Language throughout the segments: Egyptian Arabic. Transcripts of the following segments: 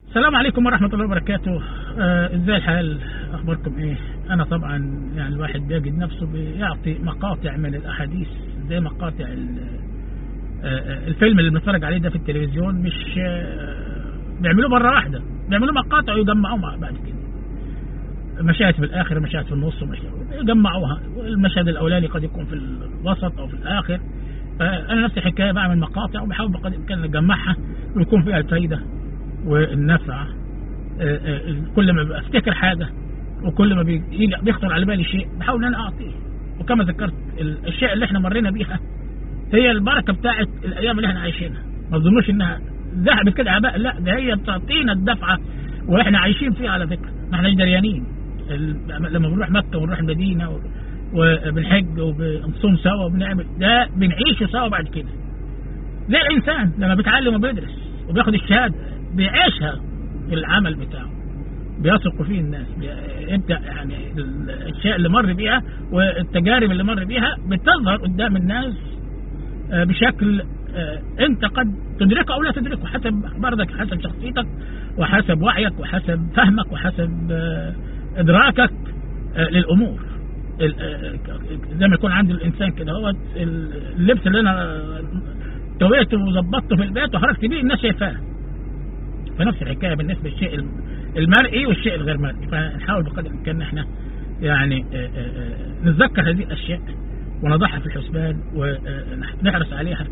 السلام عليكم ورحمة الله وبركاته آه، ازاي الحال اخباركم ايه انا طبعا يعني الواحد بيجد نفسه بيعطي مقاطع من الاحاديث زي مقاطع ال- آه، آه، الفيلم اللي بنتفرج عليه ده في التلفزيون مش آه، بيعملوه مرة واحدة بيعملوه مقاطع ويجمعوه مع بعد كده مشاهد في الاخر مشاهد في النص ومشاهد يجمعوها المشهد الاولاني قد يكون في الوسط او في الاخر فانا نفس الحكايه بعمل مقاطع وبحاول بقدر الامكان اجمعها ويكون فيها الفايده والنفع آه، آه، كل ما افتكر حاجه وكل ما بيجي بيخطر على بالي شيء بحاول ان انا اعطيه وكما ذكرت الاشياء اللي احنا مرينا بيها هي البركه بتاعت الايام اللي احنا عايشينها ما تظنوش انها ذهبت كده عباء لا ده هي بتعطينا الدفعه واحنا عايشين فيها على فكره ما احناش دريانين ال- لما بنروح مكه ونروح المدينه و- وبنحج وبنصوم سوا وبنعمل ده بنعيشه سوا بعد كده زي الانسان لما بيتعلم وبيدرس وبياخد الشهاده بيعيشها في العمل بتاعه بيثق فيه الناس يبدا يعني الاشياء اللي مر بيها والتجارب اللي مر بيها بتظهر قدام الناس آه، بشكل آه، انت قد تدركه او لا تدركه حسب برضك حسب شخصيتك وحسب وعيك وحسب فهمك وحسب آه، ادراكك آه، للامور ال- آه، زي ما يكون عند الانسان كده هو اللبس اللي انا تويته وظبطته في البيت وخرجت بيه الناس شايفاه فنفس الحكايه بالنسبه للشيء الم- المرئي والشيء الغير مرئي فنحاول بقدر الامكان ان احنا يعني آه، آه، آه، نتذكر هذه الاشياء ونضعها في الحسبان ونحرص عليها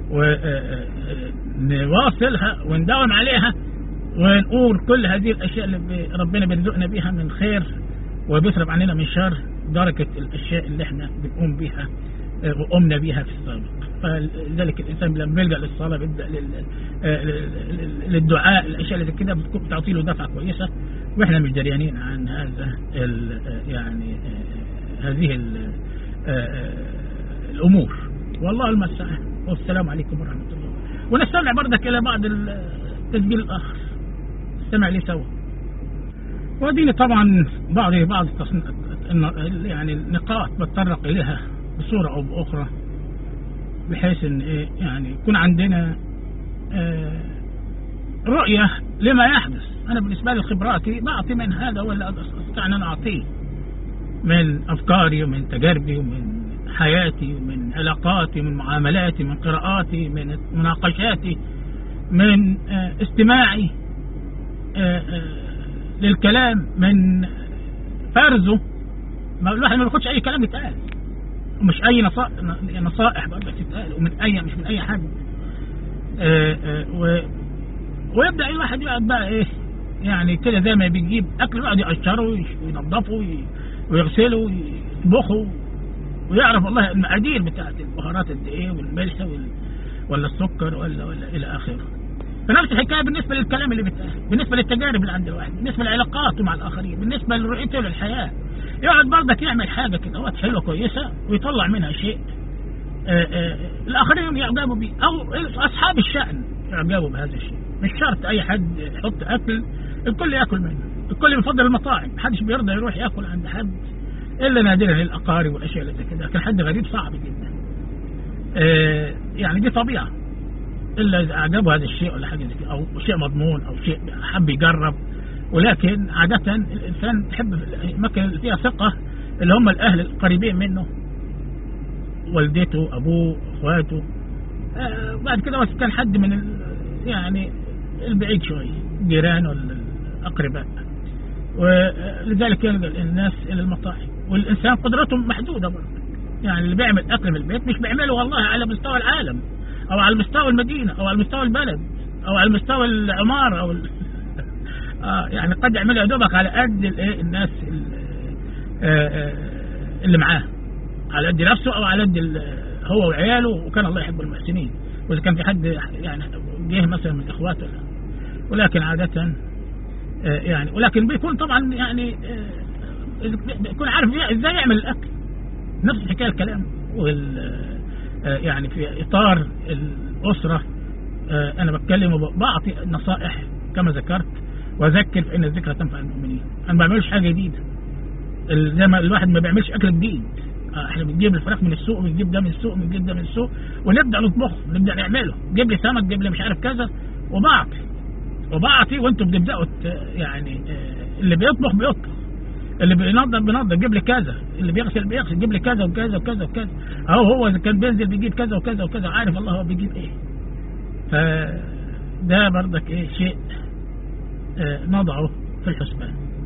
ونواصلها ونداوم عليها ونقول كل هذه الاشياء اللي ب- ربنا بيرزقنا بيها من خير وبيصرف عننا من شر درجه الاشياء اللي احنا بنقوم بيها آه، وقمنا بيها في السابق فلذلك الانسان لما بيلجا للصلاه بيبدا لل- آه، لل- للدعاء الاشياء اللي زي كده بتكون بتعطي له دفعه كويسه واحنا مش دريانين عن هذا ال- آه، يعني آه، هذه ال- آه، آه، الامور والله المستعان والسلام عليكم ورحمه الله ونستمع برضك الى بعض التسجيل الاخر نستمع ليه سوا وديني طبعا بعض بعض التصن- الن- يعني النقاط بتطرق اليها بصوره او باخرى بحيث ان ايه يعني يكون عندنا آه، رؤيه لما يحدث انا بالنسبه لي خبراتي بعطي من هذا ولا استطيع ان انا اعطيه من افكاري ومن تجاربي ومن حياتي ومن علاقاتي ومن معاملاتي من قراءاتي من مناقشاتي من آه، استماعي آه، آه، للكلام من فرزه ما الواحد ما بياخدش اي كلام يتقال ومش اي نصائح نصائح برضه تتقال ومن اي مش من اي حد آه، آه، و ويبدا الواحد يقعد بقى ايه يعني كده زي ما بيجيب اكل يقعد يقشره ويش- وينضفه وي- ويغسله ويطبخه ويعرف والله المقادير بتاعت البهارات قد ايه والملح وال... ولا السكر ولا ولا الى اخره فنفس الحكايه بالنسبه للكلام اللي بيتقال بالنسبه للتجارب اللي عند الواحد بالنسبه لعلاقاته مع الاخرين بالنسبه لرؤيته للحياه يقعد برضك يعمل حاجه كده وقت حلوه كويسه ويطلع منها شيء آه، آه، الاخرين يعجبوا بيه او اصحاب الشأن يعجبوا بهذا الشيء مش شرط اي حد يحط اكل الكل ياكل منه الكل بيفضل المطاعم محدش بيرضى يروح ياكل عند حد الا نادرا للاقارب والاشياء اللي زي كده لكن حد غريب صعب جدا آه، يعني دي طبيعه الا اذا اعجبه هذا الشيء ولا حاجه زي كده او شيء مضمون او شيء حب يجرب ولكن عاده الانسان يحب الاماكن اللي فيها ثقه اللي هم الاهل القريبين منه والدته ابوه اخواته آه بعد كده بس كان حد من ال يعني البعيد شويه جيران ولا الاقرباء ولذلك يلجا الناس الى المطاعم والانسان قدرته محدوده برضه يعني اللي بيعمل اكل في البيت مش بيعمله والله على مستوى العالم او على مستوى المدينه او على مستوى البلد او على مستوى العماره او ال... آه يعني قد يعملها يا دوبك على قد الايه الناس ال- آه، آه، اللي معاه على قد نفسه او على قد ال- هو وعياله وكان الله يحب المحسنين واذا كان في حد يعني جه مثلا من اخواته لا. ولكن عاده آه، يعني ولكن بيكون طبعا يعني آه، بيكون عارف ازاي يعمل الاكل نفس الحكايه الكلام وال آه، يعني في اطار الاسره آه، انا بتكلم وبعطي نصائح كما ذكرت واذكر فان الذكرى تنفع المؤمنين انا ما بعملش حاجه جديده ال- زي ما الواحد ما بيعملش اكل جديد آه، احنا بنجيب الفراخ من السوق ونجيب ده من السوق ونجيب ده من السوق ونبدا نطبخه نبدا نعمله جيب لي سمك جيب لي مش عارف كذا وبعطي وبعطي وانتم بتبداوا يعني اللي بيطبخ بيطبخ اللي بينظف بينظف جيب لي كذا اللي بيغسل بيغسل جيب لي كذا وكذا وكذا وكذا اهو هو اذا كان بينزل بيجيب كذا وكذا وكذا عارف الله هو بيجيب ايه فده برضك ايه شيء نضعه في الحسبان